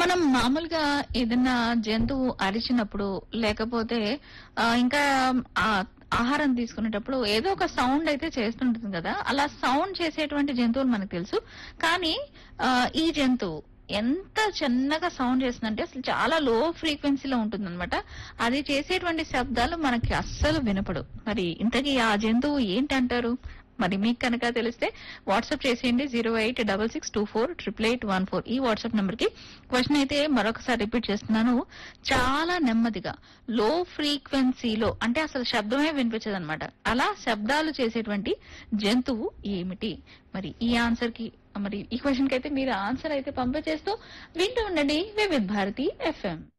మనం మామూలుగా ఏదైనా జంతువు అరిచినప్పుడు లేకపోతే ఆ, ఇంకా ఆ ఆహారం తీసుకునేటప్పుడు ఏదో ఒక సౌండ్ అయితే చేస్తుంటుంది కదా అలా సౌండ్ చేసేటువంటి జంతువులు మనకు తెలుసు కానీ ఆ, ఈ జంతువు ఎంత చిన్నగా సౌండ్ చేస్తుందంటే అసలు చాలా లో ఫ్రీక్వెన్సీలో ఉంటుందన్నమాట అది చేసేటువంటి శబ్దాలు మనకి అస్సలు వినపడు మరి ఇంతకీ ఆ జంతువు ఏంటంటారు మరి మీకు కనుక తెలిస్తే వాట్సాప్ చేసేయండి zero eight double six two four triple eight one four ఈ వాట్సాప్ నెంబర్ కి క్వశ్చన్ అయితే మరొకసారి రిపీట్ చేస్తున్నాను చాలా నెమ్మదిగా లో ఫ్రీక్వెన్సీలో అంటే అసలు శబ్దమే వినిపించదు అనమాట అలా శబ్దాలు చేసేటువంటి జంతువు ఏమిటి మరి ఈ ఆన్సర్ కి మరి ఈ క్వశ్చన్ కి అయితే మీరు ఆన్సర్ అయితే పంపించేస్తూ వింటూ ఉండండి వివిధ్ భారతి ఎఫ్ఎం